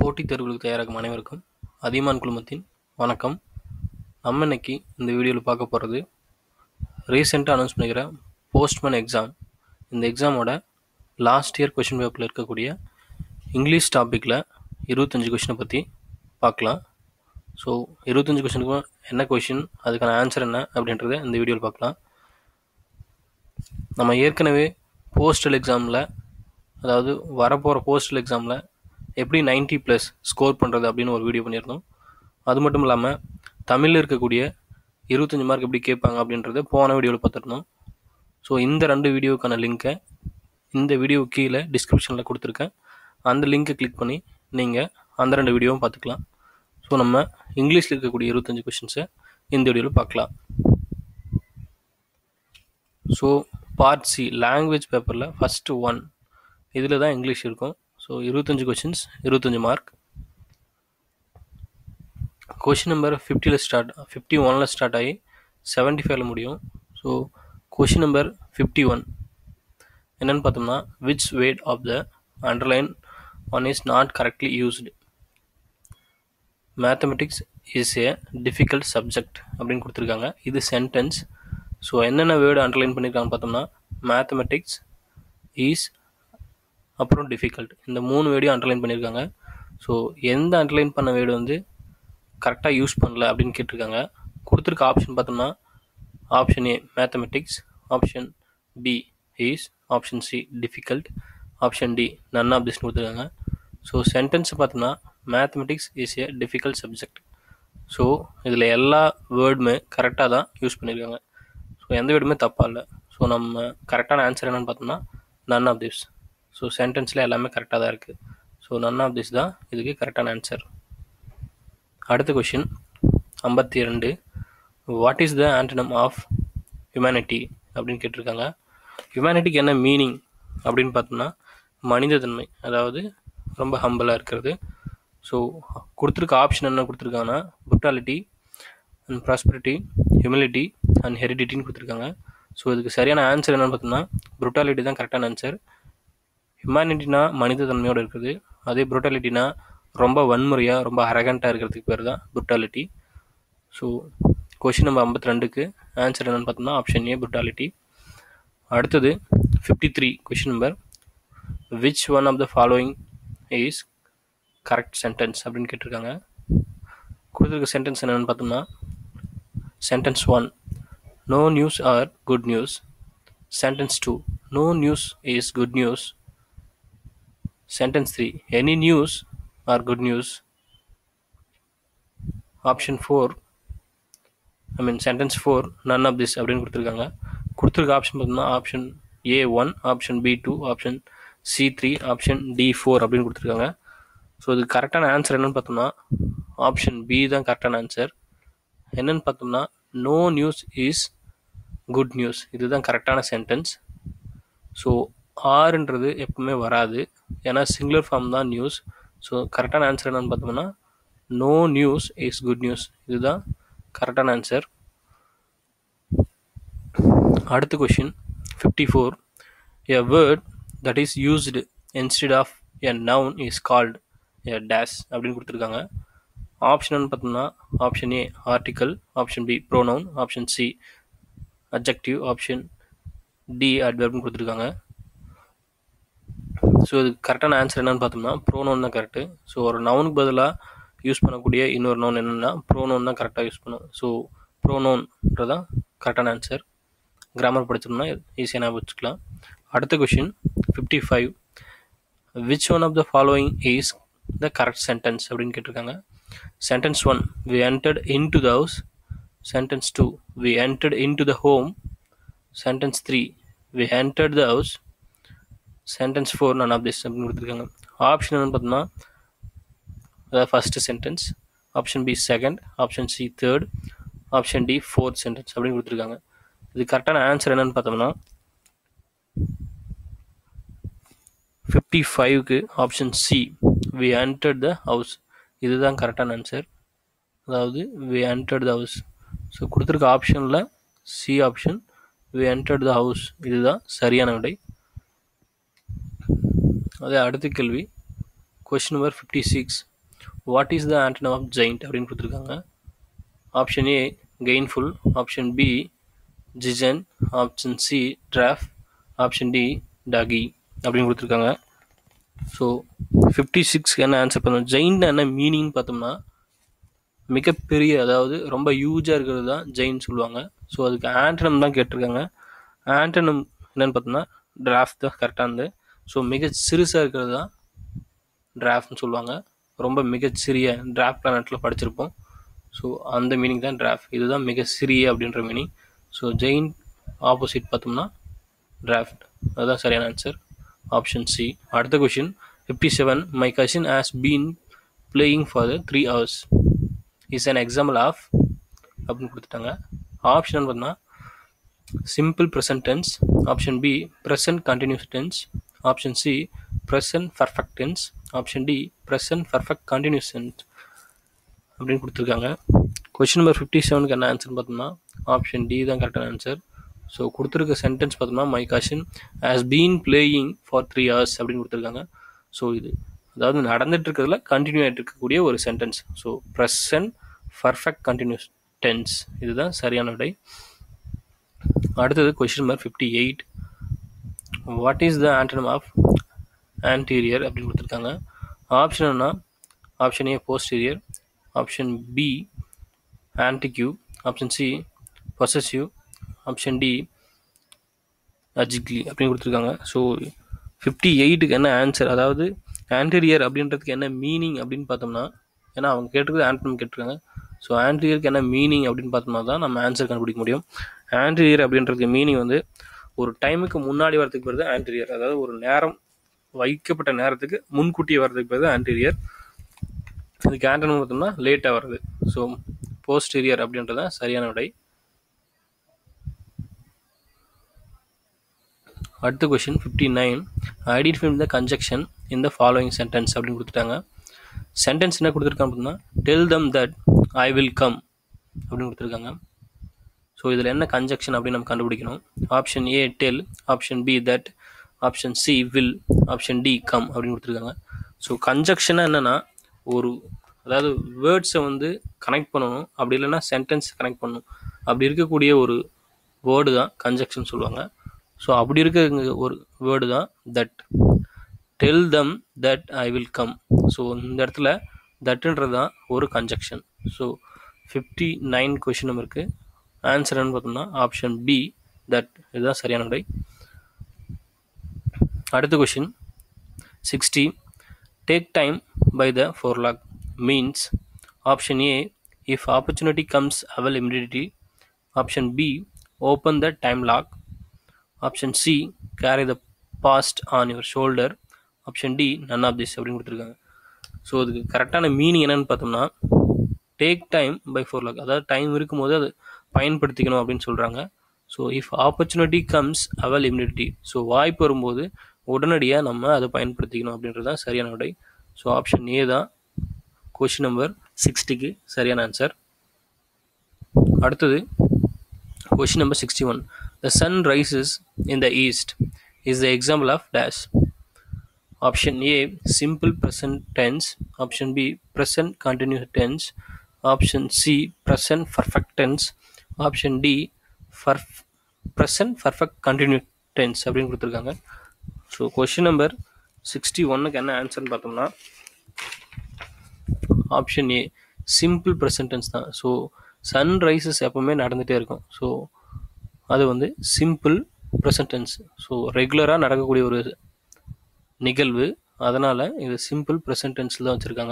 போட்டித் தேர்வுகளுக்கு தயாராகும் அனைவருக்கும் அதியமான் குழுமத்தின் வணக்கம் நம்ம இன்னைக்கு இந்த வீடியோவில் பார்க்க போகிறது ரீசெண்டாக அனௌன்ஸ் பண்ணிக்கிற போஸ்ட்மேன் எக்ஸாம் இந்த எக்ஸாமோட லாஸ்ட் இயர் கொஷின் பேப்பரில் இருக்கக்கூடிய இங்கிலீஷ் டாப்பிக்கில் இருபத்தஞ்சி கொஷினை பற்றி பார்க்கலாம் ஸோ இருபத்தஞ்சி கொஷினுக்கும் என்ன கொஷின் அதுக்கான ஆன்சர் என்ன அப்படின்றத இந்த வீடியோவில் பார்க்கலாம் நம்ம ஏற்கனவே போஸ்டல் எக்ஸாமில் அதாவது வரப்போகிற போஸ்டல் எக்ஸாமில் எப்படி 90 ப்ளஸ் ஸ்கோர் பண்ணுறது அப்படின்னு ஒரு வீடியோ பண்ணியிருந்தோம் அது மட்டும் இல்லாமல் தமிழில் இருக்கக்கூடிய இருபத்தஞ்சி மார்க் எப்படி கேட்பாங்க அப்படின்றத போன வீடியோவில் பார்த்துருந்தோம் ஸோ இந்த ரெண்டு வீடியோக்கான லிங்க்கை இந்த வீடியோ கீழே டிஸ்கிரிப்ஷனில் கொடுத்துருக்கேன் அந்த லிங்க்கை கிளிக் பண்ணி நீங்கள் அந்த ரெண்டு வீடியோவும் பார்த்துக்கலாம் ஸோ நம்ம இங்கிலீஷில் இருக்கக்கூடிய இருபத்தஞ்சி கொஷின்ஸை இந்த வீடியோவில் பார்க்கலாம் ஸோ பார்ட் சி லாங்குவேஜ் பேப்பரில் ஃபஸ்ட்டு ஒன் இதில் தான் இங்கிலீஷ் இருக்கும் ஸோ இருபத்தஞ்சி கொஷின்ஸ் இருபத்தஞ்சி மார்க் கொஷின் நம்பர் ஃபிஃப்டியில் ஸ்டார்ட் ஃபிஃப்டி ஒனில் ஸ்டார்ட் ஆகி செவன்ட்டி ஃபைவ்ல முடியும் so question number fifty one என்னென்னு பார்த்தோம்னா which word of the underline one is not correctly used mathematics is a difficult subject அப்படின்னு கொடுத்துருக்காங்க இது சென்டென்ஸ் ஸோ என்னென்ன வேர்டு அண்டர்லைன் பண்ணியிருக்காங்கன்னு பார்த்தோம்னா மேத்தமெட்டிக்ஸ் ஈஸ் அப்புறம் டிஃபிகல்ட் இந்த மூணு வேர்டையும் அண்டர்லைன் பண்ணியிருக்காங்க ஸோ எந்த அண்டர்லைன் பண்ண வேர்டு வந்து கரெக்டாக யூஸ் பண்ணல அப்படின்னு கேட்டிருக்காங்க கொடுத்துருக்க ஆப்ஷன் பார்த்தோம்னா option A mathematics option B is option C difficult option D none of திஸ்னு கொடுத்துருக்காங்க ஸோ சென்டென்ஸ் பார்த்தோம்னா mathematics is a difficult subject so இதில் எல்லா வேர்டுமே கரெக்டாக தான் யூஸ் பண்ணியிருக்காங்க ஸோ எந்த வேர்டுமே தப்பாக இல்லை ஸோ நம்ம கரெக்டான ஆன்சர் என்னென்னு பார்த்தோம்னா நன் ஆஃப் திஸ் ஸோ சென்டென்ஸில் எல்லாமே கரெக்டாக தான் இருக்குது ஸோ நன் ஆஃப் திஸ் தான் இதுக்கு கரெக்டான ஆன்சர் அடுத்த கொஷின் ஐம்பத்தி ரெண்டு what is the antonym of humanity அப்படின்னு கேட்டிருக்காங்க ஹியூமனிட்டிக்கு என்ன மீனிங் அப்படின்னு பார்த்தோம்னா மனிதத்தன்மை அதாவது ரொம்ப ஹம்பிளாக இருக்கிறது ஸோ கொடுத்துருக்க ஆப்ஷன் என்ன கொடுத்துருக்காங்கன்னா brutality and prosperity humility and ஹெரிடிட்டின்னு கொடுத்துருக்காங்க ஸோ இதுக்கு சரியான ஆன்சர் என்னென்னு பார்த்தோம்னா புட்டாலிட்டி தான் கரெக்டான ஆன்சர் ஹியூமனிட்டினா மனிதத்தன்மையோடு இருக்குது அதே புரூட்டாலிட்டினா ரொம்ப வன்முறையாக ரொம்ப அரகண்ட்டாக இருக்கிறதுக்கு பேர் தான் புரூட்டாலிட்டி ஸோ கொஷின் நம்பர் ஐம்பத்தி ரெண்டுக்கு ஆன்சர் என்னென்னு பார்த்தோம்னா ஆப்ஷன் ஏ புரூட்டாலிட்டி அடுத்தது fifty three question number which one of the following is correct sentence அப்படின்னு கேட்டிருக்காங்க கொடுத்துருக்க சென்டென்ஸ் என்னென்னு பார்த்தோம்னா sentence one no news are good news sentence two no news is good news sentence 3 any news or good news option 4 i mean sentence 4 none of this அப்படின்னு கொடுத்துருக்காங்க கொடுத்துருக்க option பார்த்தோம்னா option A one option B two option C three option D four அப்படின்னு கொடுத்துருக்காங்க so இது கரெக்டான answer என்னன்னு பார்த்தோம்னா ஆப்ஷன் பி தான் கரெக்டான ஆன்சர் என்னன்னு பார்த்தோம்னா no news is good news இதுதான் கரெக்டான சென்டென்ஸ் ஸோ ஆறுன்றது எப்பவுமே வராது ஏன்னா சிங்குலர் ஃபார்ம் தான் நியூஸ் ஸோ கரெக்டான ஆன்சர் என்னன்னு பார்த்தோம்னா no news is good news இதுதான் கரெக்டான ஆன்சர் அடுத்த question fifty four a word that is used instead of a noun is called a dash அப்படின்னு கொடுத்துருக்காங்க ஆப்ஷன் பார்த்தோம்னா option A article option B pronoun option C objective option D அட்வர்ப்னு கொடுத்துருக்காங்க so இது கரெக்டான ஆன்சர் என்னன்னு பார்த்தோம்னா ப்ரோனோன் தான் கரெக்டு ஸோ ஒரு நவுனுக்கு பதிலாக யூஸ் பண்ணக்கூடிய இன்னொரு நவுன் என்னென்னா ப்ரோனோன் தான் கரெக்டாக யூஸ் பண்ணும் ஸோ ப்ரோனோன்றதான் கரெக்டான ஆன்சர் கிராமர் படிச்சோம்னா ஈஸியாக ஞாபகம் வச்சுக்கலாம் அடுத்த question fifty five which one of the following is the correct sentence அப்படின்னு கேட்டிருக்காங்க sentence one we entered into the house sentence two we entered into the home sentence three we entered the house sentence four none of this அப்படின்னு கொடுத்துருக்காங்க option என்னன்னு பார்த்தோம்னா அதாவது first sentence option B second option C third option D fourth sentence அப்படின்னு கொடுத்துருக்காங்க இது கரெக்டான answer என்னன்னு பார்த்தோம்னா ஃபிஃப்டி ஃபைவ்க்கு option C we entered the house இதுதான் கரெக்டான ஆன்சர் அதாவது we entered the house so கொடுத்துருக்க ஆப்ஷனில் C option we entered the house இதுதான் சரியான விடை அதே அடுத்த கேள்வி question number fifty six what is the antonym of giant அப்படின்னு கொடுத்துருக்காங்க option A gainful option B ஜிஜன் option C dwarf option D டகி அப்படின்னு கொடுத்துருக்காங்க ஸோ ஃபிஃப்டி சிக்ஸ்க்கு என்ன ஆன்சர் பண்ணணும் ஜெயின் என்ன மீனிங் பார்த்தோம்னா மிகப்பெரிய அதாவது ரொம்ப யூஜாக இருக்கிறது தான் ஜெயின் சொல்லுவாங்க ஸோ அதுக்கு ஆண்டனம் தான் கேட்டிருக்காங்க ஆண்டனம் என்னன்னு பார்த்தோம்னா டிராஃப்ட் தான் கரெக்டாக இருந்து ஸோ மிக சிறுசாக இருக்கிறது தான் டிராஃப்ட்னு சொல்லுவாங்க ரொம்ப மிகச்சிறிய டிராஃப்ட் பிளானட்டில் படிச்சிருப்போம் ஸோ அந்த மீனிங் தான் டிராஃப்ட் இதுதான் மிக சிறிய அப்படின்ற மீனிங் ஸோ ஜெயின் ஆப்போசிட் பார்த்தோம்னா டிராஃப்ட் அதுதான் சரியான ஆன்சர் ஆப்ஷன் சி அடுத்த question fifty seven my cousin has been playing for the three hours is an example of அப்படின்னு கொடுத்துட்டாங்க ஆப்ஷன் பார்த்தீங்கன்னா simple present tense option B present continuous tense option C present perfect tense option D present perfect continuous tense அப்படின்னு கொடுத்துருக்காங்க question number fifty செவனுக்கு என்ன ஆன்சர்னு பார்த்தோம்னா option D தான் கரெக்டான ஆன்சர் ஸோ கொடுத்துருக்க சென்டென்ஸ் பார்த்தோம்னா my cousin has been playing for three hours அப்படின்னு கொடுத்துருக்காங்க ஸோ இது அதாவது நடந்துட்டு இருக்கிறதுல கண்டினியூ ஆகிட்டு இருக்கக்கூடிய ஒரு sentence so present perfect continuous tense இதுதான் சரியான விடை அடுத்தது question number fifty eight what is the antonym of anterior அப்படின்னு கொடுத்துருக்காங்க ஆப்ஷன்னா option A posterior option B antique option C possessive option D அஜிக்லி அப்படின்னு கொடுத்துருக்காங்க ஸோ ஃபிஃப்டி எயிட்டுக்கு என்ன ஆன்சர் அதாவது ஆன்டீரியர் அப்படின்றதுக்கு என்ன மீனிங் அப்படின்னு பார்த்தோம்னா ஏன்னா அவங்க கேட்டிருக்கிறது ஆண்டனம் கேட்டிருக்காங்க ஸோ ஆன்டீரியருக்கு என்ன மீனிங் அப்படின்னு பார்த்தோம்னா தான் நம்ம ஆன்சர் கண்டுபிடிக்க முடியும் ஆன்டீரியர் அப்படின்றதுக்கு மீனிங் வந்து ஒரு டைமுக்கு முன்னாடி வரதுக்கு பிறகு ஆன்டீரியர் அதாவது ஒரு நேரம் வைக்கப்பட்ட நேரத்துக்கு முன்கூட்டியே வரதுக்கு பிறகு ஆன்டீரியர் இதுக்கு ஆண்டனம் பார்த்தோம்னா லேட்டாக வருது ஸோ போஸ்டீரியர் அப்படின்றது தான் சரியான விடை அடுத்த question fifty nine identify the conjunction இந்த ஃபாலோயிங் சென்டென்ஸ் அப்படின்னு கொடுத்துட்டாங்க சென்டென்ஸ் என்ன கொடுத்துருக்காங்க அப்படின்னா tell them that I will come அப்படின்னு கொடுத்துருக்காங்க ஸோ இதில் என்ன கன்ஜெக்ஷன் அப்படின்னு நம்ம கண்டுபிடிக்கணும் option A tell option B that option C will option D come அப்படின்னு கொடுத்துருக்காங்க ஸோ கன்ஜெக்ஷனாக என்னென்னா ஒரு அதாவது வேர்ட்ஸை வந்து கனெக்ட் பண்ணணும் அப்படி இல்லைன்னா சென்டென்ஸ் கனெக்ட் பண்ணணும் அப்படி இருக்கக்கூடிய ஒரு வேர்டு தான் கன்ஜெக்ஷன் சொல்லுவாங்க ஸோ அப்படி இருக்க ஒரு வேர்டு தான் that tell them that I will come so இந்த இடத்துல தட்டுன்றது தான் ஒரு conjunction so fifty nine question நம்பருக்கு ஆன்சர்னு பார்த்தோம்னா ஆப்ஷன் பி தட் இதுதான் சரியான விடை அடுத்த question sixty take time by the forelock means option A if opportunity comes avail immediately option B open the time lock option C carry the past on your shoulder option D none of this அப்படின்னு கொடுத்துருக்காங்க so அதுக்கு கரெக்டான meaning என்னன்னு பார்த்தோம்னா take time by forelock அதாவது time இருக்கும்போது அது பயன்படுத்திக்கணும் அப்படின்னு சொல்கிறாங்க so if opportunity comes avail immunity so வாய்ப்பு வரும்போது உடனடியாக நம்ம அதை பயன்படுத்திக்கணும் அப்படின்றது தான் சரியான விடை ஸோ ஆப்ஷன் ஏ தான் கொஷின் நம்பர் சிக்ஸ்டிக்கு சரியான ஆன்சர் அடுத்தது question number sixty one the sun rises in the east is the example of dash option A simple present tense option B present continuous tense option C present perfect tense option D perf present perfect continue tense அப்படின்னு கொடுத்துருக்காங்க so question number sixty ஒன்னுக்கு என்ன ஆன்சர்னு பார்த்தோம்னா option A simple present tense தான் so sun rises எப்போவுமே நடந்துகிட்டே இருக்கும் ஸோ அது வந்து சிம்பிள் ப்ரெசன்ட் டென்ஸ் ஸோ ரெகுலராக நடக்கக்கூடிய ஒரு நிகழ்வு அதனால் இது சிம்பிள் ப்ரெசன்ட் டென்ஸில் தான் வச்சுருக்காங்க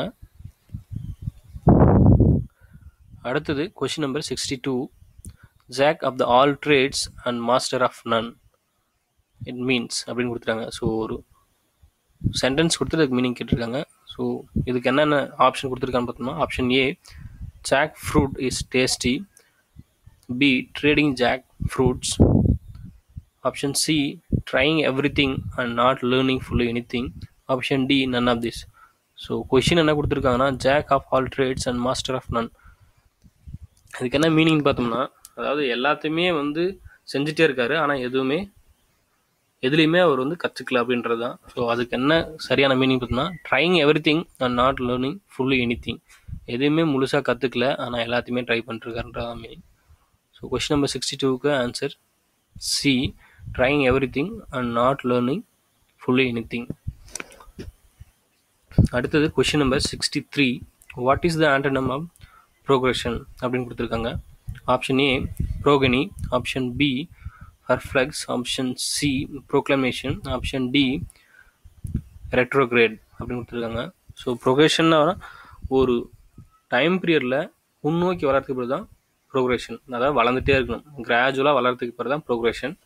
அடுத்தது question number sixty two jack of the all trades and master of none it means அப்படின்னு கொடுத்துருக்காங்க ஸோ ஒரு சென்டென்ஸ் கொடுத்துட்டு அதுக்கு மீனிங் கேட்டிருக்காங்க ஸோ இதுக்கு என்னென்ன ஆப்ஷன் கொடுத்துருக்கான்னு பார்த்தோம்னா option A jackfruit is tasty B trading jackfruits option C trying everything and not learning fully anything option D none of this so question என்ன கொடுத்துருக்காங்கன்னா jack of all trades and master of none அதுக்கு என்ன meaning பார்த்தோம்னா அதாவது எல்லாத்தையுமே வந்து செஞ்சுட்டே இருக்காரு ஆனால் எதுவுமே எதுலேயுமே அவர் வந்து கற்றுக்கல அப்படின்றது தான் ஸோ அதுக்கு என்ன சரியான மீனிங் பார்த்தீங்கன்னா trying everything and not learning fully anything எதுவுமே முழுசாக கற்றுக்கல ஆனால் எல்லாத்தையுமே ட்ரை பண்ணிருக்காருன்றதான் meaning so question number sixty டூக்கு answer C trying everything and not learning fully anything அடுத்தது question number sixty three what is the antonym of progression அப்படின்னு கொடுத்துருக்காங்க option A progeny option B perplex option C proclamation option D retrograde அப்படின்னு கொடுத்துருக்காங்க so ப்ரொக்ரேஷன்னா ஒரு time பீரியடில் முன்னோக்கி வளர்றதுக்கு பிறகு தான் ப்ரோக்ரேஷன் அதாவது வளர்ந்துட்டே இருக்கணும் கிராஜுவலாக வளர்றதுக்கு பிறகு தான் ப்ரோக்ரேஷன்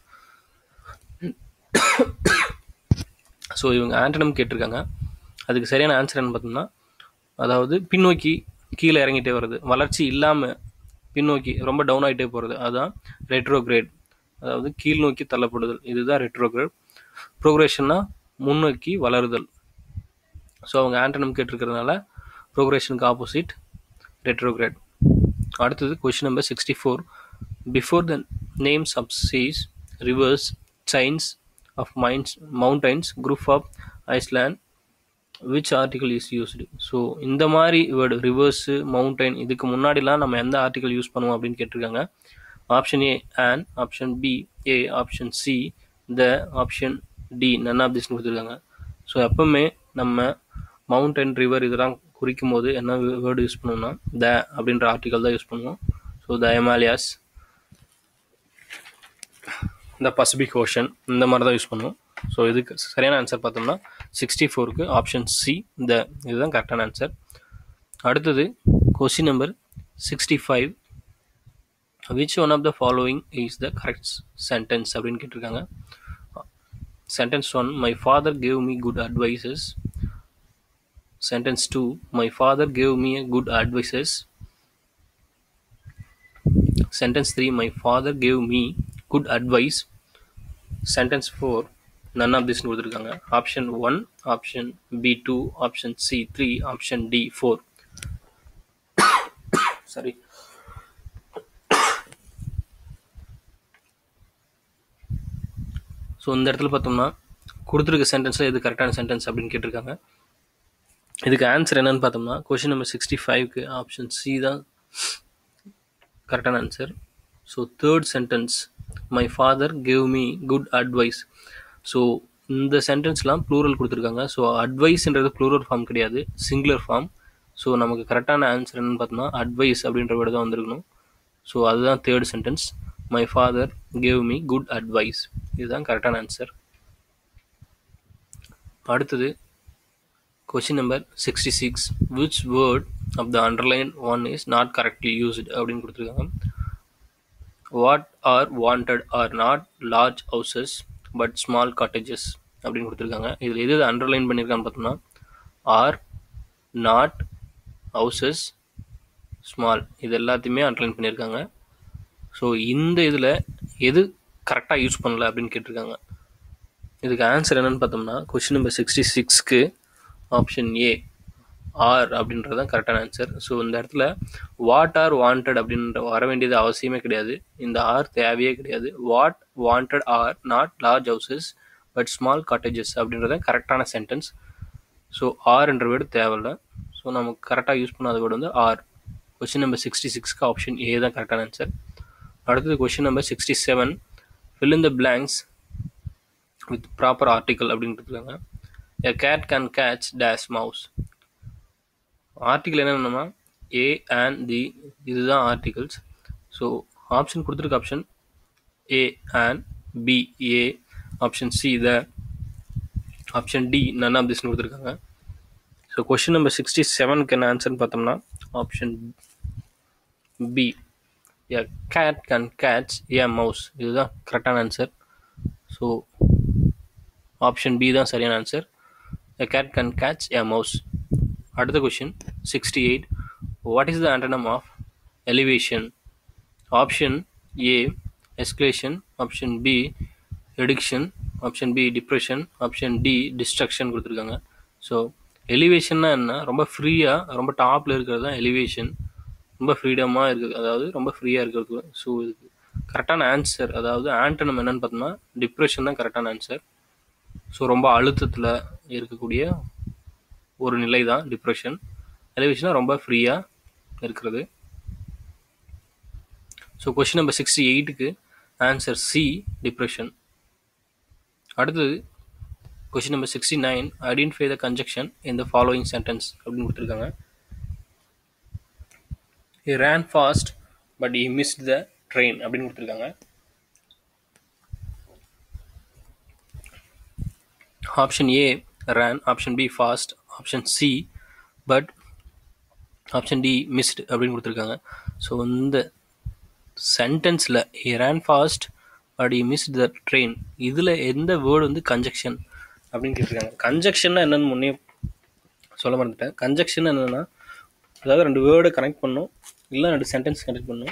ஸோ இவங்க ஆண்டனம் கேட்டிருக்காங்க அதுக்கு சரியான ஆன்சர் என்ன பார்த்தோம்னா அதாவது பின்னோக்கி கீழே இறங்கிட்டே வருது வளர்ச்சி இல்லாமல் பின்னோக்கி ரொம்ப டவுன் ஆகிட்டே போகிறது அதுதான் ரெட்ரோகிரேட் அதாவது கீழ் நோக்கி தள்ளப்படுதல் இதுதான் ரெட்ரோகிரேட் ப்ரோக்ரேஷன்னா முன்னோக்கி வளருதல் ஸோ அவங்க ஆண்டனம் கேட்டிருக்கிறதுனால ப்ரோக்ரேஷனுக்கு ஆப்போசிட் ரெட்ரோகிரேட் அடுத்தது question number sixty four before the names of seas rivers signs of mines mountains group of island which article is used so இந்த மாதிரி வேர்டு ரிவர்ஸு மவுண்டைன் இதுக்கு முன்னாடிலாம் நம்ம எந்த ஆர்டிகல் யூஸ் பண்ணுவோம் அப்படின்னு கேட்டிருக்காங்க option A and option B a option C the option D none of திஸ்னு கொடுத்துருக்காங்க ஸோ எப்பவுமே நம்ம மவுண்டன் ரிவர் இதெல்லாம் குறிக்கும் போது என்ன வேர்டு யூஸ் பண்ணுவோம்னா த அப்படின்ற ஆர்டிகல் தான் யூஸ் பண்ணுவோம் ஸோ த ஹிமாலயாஸ் இந்த பசிபிக் ஓஷன் இந்த மாதிரி தான் யூஸ் பண்ணுவோம் ஸோ இதுக்கு சரியான ஆன்சர் பார்த்தோம்னா சிக்ஸ்டி ஃபோருக்கு ஆப்ஷன் சி த இதுதான் கரெக்டான ஆன்சர் அடுத்தது question number sixty five which one of the following is the correct sentence அப்படின்னு கேட்டிருக்காங்க sentence one my father gave me good advices sentence two my father gave me a good advices sentence three my father gave me good advice sentence four none of திஸ்னு கொடுத்துருக்காங்க option one option B two option C three option D four sorry so இந்த இடத்துல பார்த்தோம்னா கொடுத்துருக்க சென்டென்ஸில் எது கரெக்டான sentence அப்படின்னு கேட்டிருக்காங்க இதுக்கு ஆன்சர் என்னன்னு பார்த்தோம்னா கொஷின் நம்பர் சிக்ஸ்டி ஃபைவ்க்கு ஆப்ஷன் சி தான் கரெக்டான answer so third sentence my father give me good advice so இந்த சென்டென்ஸ்லாம் ப்ளூரல் கொடுத்துருக்காங்க ஸோ அட்வைஸ்ன்றது ப்ளூரல் ஃபார்ம் கிடையாது சிங்குலர் ஃபார்ம் ஸோ நமக்கு கரெக்டான ஆன்சர் என்னன்னு பார்த்தோம்னா அட்வைஸ் அப்படின்ற வேர்டு தான் வந்திருக்கணும் ஸோ அதுதான் third sentence my father gave me good advice இதுதான் கரெக்டான ஆன்சர் அடுத்தது question number sixty six which word of the underline one is not correctly used அப்படின்னு கொடுத்துருக்காங்க what are wanted are not large houses but small cottages அப்படின்னு கொடுத்துருக்காங்க இதில் எது underline பண்ணியிருக்கான்னு பார்த்தோம்னா ஆர் நாட் ஹவுசஸ் ஸ்மால் இது எல்லாத்தையுமே அண்டர்லைன் பண்ணியிருக்காங்க ஸோ இந்த இதில் எது கரெக்டாக யூஸ் பண்ணல அப்படின்னு கேட்டிருக்காங்க இதுக்கு ஆன்சர் என்னன்னு பார்த்தோம்னா கொஷின் நம்பர் சிக்ஸ்டி சிக்ஸ்க்கு ஆப்ஷன் ஏ ஆர் அப்படின்றது தான் கரெக்டான ஆன்சர் ஸோ இந்த இடத்துல வாட் ஆர் வாண்டட் அப்படின்ற வர வேண்டியது அவசியமே கிடையாது இந்த ஆர் தேவையே கிடையாது what wanted are not large houses but small cottages அப்படின்றத கரெக்டான சென்டென்ஸ் ஸோ ஆர் என்ற வேர்டு தேவையில்ல ஸோ நமக்கு கரெக்டாக யூஸ் பண்ணாத வேர்டு வந்து ஆர் கொஷின் நம்பர் சிக்ஸ்டி சிக்ஸ்க்கு ஆப்ஷன் ஏ தான் கரெக்டான ஆன்சர் அடுத்தது question number sixty seven fill in the blanks with proper article அப்படின்னு கொடுத்துருக்காங்க a cat can catch dash mouse article என்னென்னா ஏ அண்ட் தி இதுதான் ஆர்டிகல்ஸ் ஸோ ஆப்ஷன் கொடுத்துருக்க option A and B a option C the option D none of திஸ்னு கொடுத்துருக்காங்க so question number sixty செவனுக்கு என்ன ஆன்சர்னு பார்த்தோம்னா option B a cat can catch a mouse இதுதான் கரெக்டான ஆன்சர் ஸோ ஆப்ஷன் பி தான் சரியான answer a cat can catch a mouse அடுத்த question sixty eight what is the antonym of elevation option A escalation option B addiction option B depression option D destruction கொடுத்துருக்காங்க so எலிவேஷன்னா என்ன ரொம்ப ஃப்ரீயாக ரொம்ப டாப்பில் இருக்கிறது தான் எலிவேஷன் ரொம்ப ஃப்ரீடமாக இருக்குது அதாவது ரொம்ப ஃப்ரீயாக இருக்கிறது ஸோ இதுக்கு கரெக்டான ஆன்சர் அதாவது ஆண்டனம் என்னன்னு பார்த்தோம்னா டிப்ரெஷன் தான் கரெக்டான ஆன்சர் ஸோ ரொம்ப அழுத்தத்தில் இருக்கக்கூடிய ஒரு நிலை தான் டிப்ரெஷன் எலிவேஷனாக ரொம்ப ஃப்ரீயாக இருக்கிறது ஸோ கொஷின் நம்பர் சிக்ஸ்டி எயிட்டுக்கு ஆன்சர் சி டிப்ரெஷன் அடுத்தது question number sixty nine identify the conjunction in the following sentence அப்படின்னு கொடுத்துருக்காங்க he ran fast but he missed the train அப்படின்னு கொடுத்துருக்காங்க option A ran option B fast option C but option D missed அப்படின்னு கொடுத்துருக்காங்க so இந்த சென்டென்ஸில் he ran fast but he missed the train இதில் எந்த வேர்டு வந்து கன்ஜெக்ஷன் அப்படின்னு கேட்டிருக்காங்க கன்ஜெக்ஷன்னா என்னன்னு முன்னே சொல்ல மறந்துட்டேன் கன்ஜெக்ஷன் என்னென்னா அதாவது ரெண்டு வேர்டை கனெக்ட் பண்ணும் இல்லை ரெண்டு சென்டென்ஸ் கனெக்ட் பண்ணும்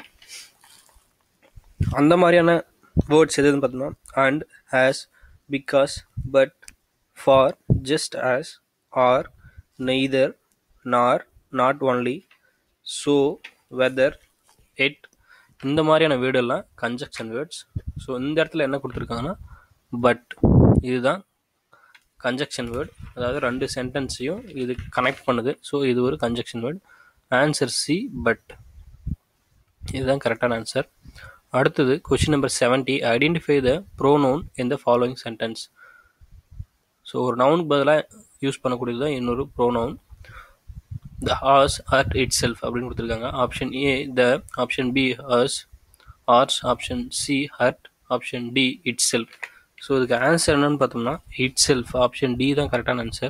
அந்த மாதிரியான வேர்ட்ஸ் எதுன்னு பார்த்தோம்னா and has because but for just as or neither nor not only so whether yet இந்த மாதிரியான வேர்டெல்லாம் கன்ஜெக்ஷன் வேர்ட்ஸ் ஸோ இந்த இடத்துல என்ன கொடுத்துருக்காங்கன்னா பட் இதுதான் கன்ஜெக்ஷன் வேர்ட் அதாவது ரெண்டு சென்டென்ஸையும் இது கனெக்ட் பண்ணுது ஸோ இது ஒரு conjunction word answer C but இதுதான் கரெக்டான ஆன்சர் அடுத்தது question number seventy identify the pronoun in the following sentence so ஒரு நவுனுக்கு பதிலாக யூஸ் பண்ணக்கூடியது தான் இன்னொரு pronoun the horse hurt itself அப்படின்னு கொடுத்துருக்காங்க option A the option B horse horse option C hurt option D itself so இதுக்கு answer என்னன்னு பார்த்தோம்னா இட் செல்ஃப் ஆப்ஷன் டி தான் கரெக்டான ஆன்சர்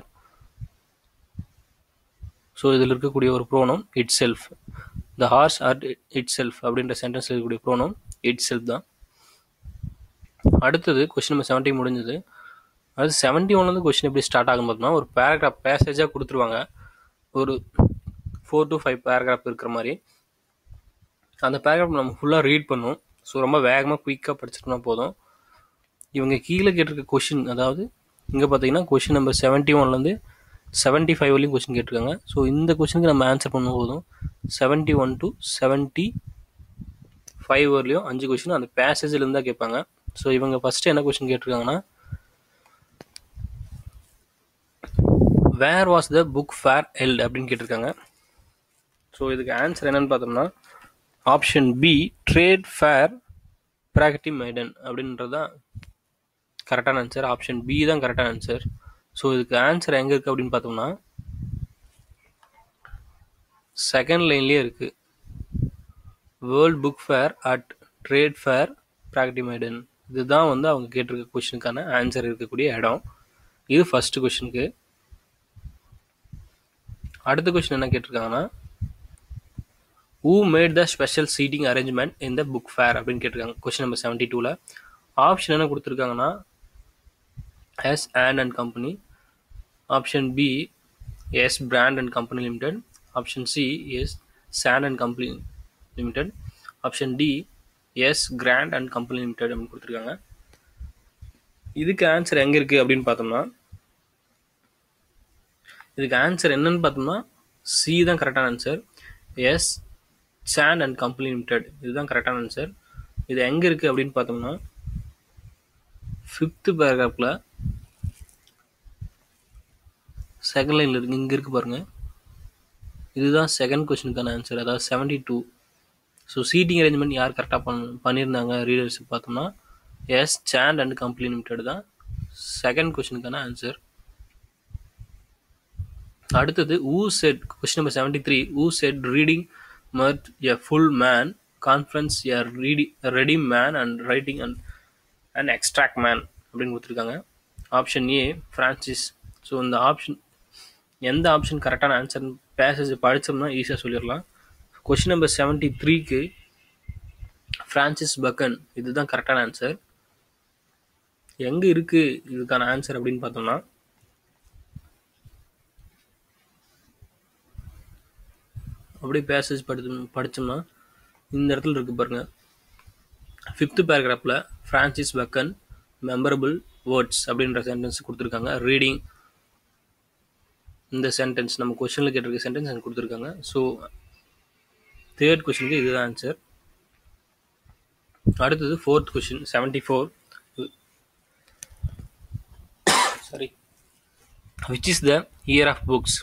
ஸோ இதில் இருக்கக்கூடிய ஒரு pronoun itself the horse are itself அப்படின்ற சென்டென்ஸில் இருக்கக்கூடிய ப்ரோனம் இட் செல்ஃப் தான் அடுத்தது கொஸ்டின் நம்பர் செவன்ட்டி முடிஞ்சது அது செவன்ட்டி ஒன்லேருந்து கொஸ்டின் எப்படி ஸ்டார்ட் ஆகும் பார்த்தோம்னா ஒரு பேராகிராஃப் பேசேஜாக கொடுத்துருவாங்க ஒரு ஃபோர் டு ஃபைவ் பேராகிராஃப் இருக்கிற மாதிரி அந்த பேராகிராஃப் நம்ம ஃபுல்லாக ரீட் பண்ணும் ஸோ ரொம்ப வேகமாக குயிக்காக படிச்சிட்டோம்னா போதும் இவங்க கீழே கேட்டிருக்க கொஷின் அதாவது இங்கே பார்த்தீங்கன்னா கொஷின் நம்பர் செவன்ட்டி ஒன்லேருந்து செவன்ட்டி ஃபைவ் வரையும் கொஷின் கேட்டிருக்காங்க ஸோ இந்த கொஷினுக்கு நம்ம ஆன்சர் பண்ணும் போதும் seventy one to seventy five வரலையும் அஞ்சு கொஷின் அந்த பேசேஜ்லேருந்து தான் கேட்பாங்க ஸோ இவங்க ஃபஸ்ட்டு என்ன கொஷின் கேட்டிருக்காங்கன்னா where was the book fair held அப்படின்னு கேட்டிருக்காங்க ஸோ இதுக்கு ஆன்சர் என்னன்னு பார்த்தோம்னா option B trade fair Pragati Maidan அப்படின்றது தான் கரெக்டான ஆன்சர் ஆப்ஷன் பி தான் கரெக்டான ஆன்சர் ஸோ இதுக்கு ஆன்சர் எங்கே இருக்குது அப்படின்னு பார்த்தோம்னா செகண்ட் லைன்லேயே இருக்குது world book fair at trade fair Pragati Maidan இதுதான் வந்து அவங்க கேட்டிருக்க கொஷினுக்கான ஆன்சர் இருக்கக்கூடிய இடம் இது ஃபஸ்ட்டு கொஷினுக்கு அடுத்த கொஷின் என்ன கேட்டிருக்காங்கன்னா who made the special seating arrangement in the book fair அப்படின்னு கேட்டிருக்காங்க கொஷின் நம்பர் செவன்ட்டி டூவில் ஆப்ஷன் என்ன கொடுத்துருக்காங்கன்னா S and and company option B S brand and company limited option C S Chand and company limited option D S grand and company limited அப்படின்னு கொடுத்துருக்காங்க இதுக்கு answer எங்கே இருக்குது அப்படின்னு பார்த்தோம்னா இதுக்கு ஆன்சர் என்னன்னு பார்த்தோம்னா சி தான் கரெக்டான answer S Chand and company limited இதுதான் கரெக்டான ஆன்சர் இது எங்கே இருக்குது அப்படின்னு பார்த்தோம்னா ஃபிஃப்த்து பேராகிராஃபில் செகண்ட் லைனில் இருக்குது இங்கே இருக்குது பாருங்கள் இதுதான் செகண்ட் கொஸ்டினுக்கான ஆன்சர் அதாவது seventy two so seating arrangement யார் கரெக்டாக பண் பண்ணியிருந்தாங்க ரீடர்ஸ் பார்த்தோம்னா S Chand and company limited தான் செகண்ட் கொஸ்டினுக்கான ஆன்சர் அடுத்தது who said question number seventy three who said reading mart a full man conference a ready ready man and writing and and extract man அப்படின்னு கொடுத்துருக்காங்க option A Francis so இந்த option எந்த option கரெக்டான answer passage படித்தோம்னா ஈஸியாக சொல்லிடலாம் question number seventy த்ரீக்கு Francis Bacon இதுதான் கரெக்டான ஆன்சர் எங்கே இருக்குது இதுக்கான ஆன்சர் அப்படின்னு பார்த்தோம்னா அப்படியே பேசேஜ் படி படித்தோம்னா இந்த இடத்துல இருக்கு பாருங்க ஃபிஃப்த்து பேராகிராஃபில் ஃப்ரான்சிஸ் பக்கன் மெமரபிள் வேர்ட்ஸ் அப்படின்ற சென்டென்ஸ் கொடுத்துருக்காங்க ரீடிங் இந்த சென்டென்ஸ் நம்ம கொஷனில் கேட்டிருக்க சென்டென்ஸ் எனக்கு கொடுத்துருக்காங்க ஸோ தேர்ட் கொஷனுக்கு இதுதான் ஆன்சர் அடுத்தது fourth question seventy four sorry which is the year of books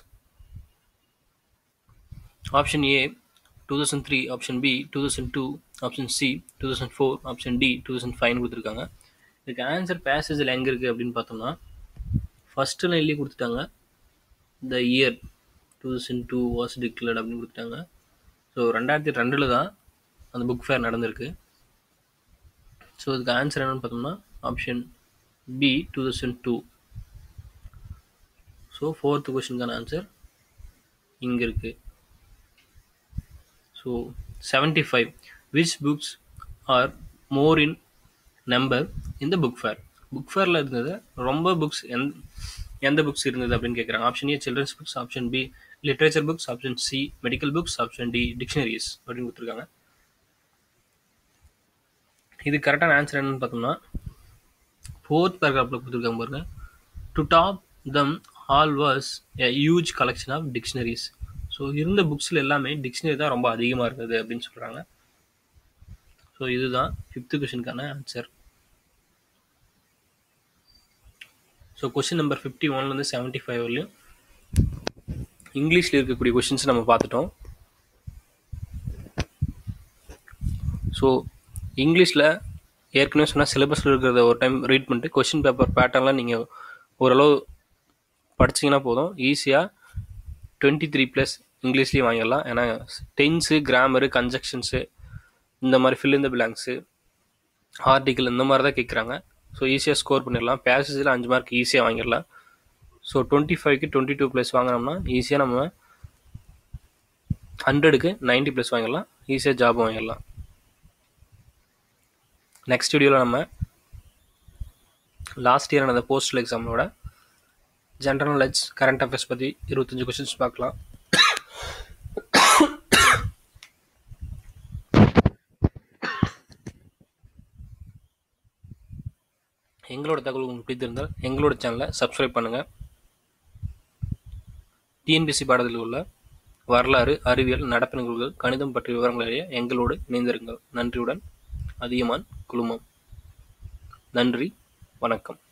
option A two thousand three option B two thousand two option C two thousand four option D two thousand ஃபைவ்னு கொடுத்துருக்காங்க இதுக்கு answer பேசேஜில் எங்கே இருக்குது அப்படின்னு பார்த்தோம்னா first லைன்லேயே கொடுத்துட்டாங்க the year two thousand two was declared அப்படின்னு கொடுத்துட்டாங்க ஸோ ரெண்டாயிரத்தி ரெண்டில் தான் அந்த புக் ஃபேர் நடந்திருக்கு ஸோ இதுக்கு ஆன்சர் என்னென்னு பார்த்தோம்னா option B two thousand two so fourth கொஷினுக்கான ஆன்சர் இங்கே இருக்குது so seventy five which books are more in number இந்த புக் ஃபேர் புக் ஃபேரில் இருந்தது ரொம்ப புக்ஸ் எந் எந்த புக்ஸ் இருந்தது அப்படின்னு கேட்குறாங்க option A children's books option B literature books option C medical books option D dictionaries அப்படின்னு கொடுத்துருக்காங்க இது கரெக்டான ஆன்சர் என்னன்னு பார்த்தோம்னா ஃபோர்த் பேராகிராஃபில் கொடுத்துருக்காங்க பாருங்க to top them all was a huge collection of dictionaries so இருந்த புக்ஸில் எல்லாமே டிக்ஷனரி தான் ரொம்ப அதிகமாக இருந்தது அப்படின்னு சொல்கிறாங்க ஸோ இதுதான் ஃபிஃப்த்து கொஷினுக்கான answer so question number fifty ஒன்லேருந்து செவன்ட்டி ஃபைவ் வரலையும் இங்கிலீஷில் இருக்கக்கூடிய கொஷின்ஸ் நம்ம பார்த்துட்டோம் ஸோ இங்கிலீஷில் ஏற்கனவே சொன்னால் சிலபஸில் இருக்கிறத ஒரு டைம் ரீட் பண்ணிட்டு கொஷின் பேப்பர் பேட்டர்ன்லாம் நீங்கள் ஓரளவு படிச்சிங்கன்னா போதும் ஈஸியாக டுவெண்ட்டி த்ரீ ப்ளஸ் இங்கிலீஷ்லேயும் வாங்கிடலாம் ஏன்னா டென்ஸு கிராமரு கன்ஜெக்ஷன்ஸு இந்த மாதிரி ஃபில் இந்த பிளாங்க்ஸு ஆர்டிக்கல் இந்த மாதிரி தான் கேட்குறாங்க ஸோ ஈஸியாக ஸ்கோர் பண்ணிடலாம் பேசேஜில் அஞ்சு மார்க் ஈஸியாக வாங்கிடலாம் ஸோ டுவெண்ட்டி ஃபைவ்க்கு டுவெண்ட்டி டூ ப்ளஸ் வாங்கினோம்னா ஈஸியாக நம்ம ஹண்ட்ரடுக்கு நைன்ட்டி ப்ளஸ் வாங்கிடலாம் ஈஸியாக ஜாப் வாங்கிடலாம் நெக்ஸ்ட் வீடியோவில் நம்ம லாஸ்ட் இயர் நடந்த போஸ்டல் எக்ஸாமோட ஜென்ரல் நாலேஜ் கரண்ட் அஃபேர்ஸ் பற்றி இருபத்தஞ்சி கொஷின்ஸ் பார்க்கலாம் எங்களோட தகவல் உங்களுக்கு பிடித்திருந்தால் எங்களோட சேனலை சப்ஸ்கிரைப் பண்ணுங்கள் டிஎன்பிசி பாடத்தில் உள்ள வரலாறு அறிவியல் நடப்பு நிகழ்வுகள் கணிதம் பற்றிய விவரங்களிலேயே எங்களோடு இணைந்திருங்கள் நன்றியுடன் அதியமான் குழுமம் நன்றி வணக்கம்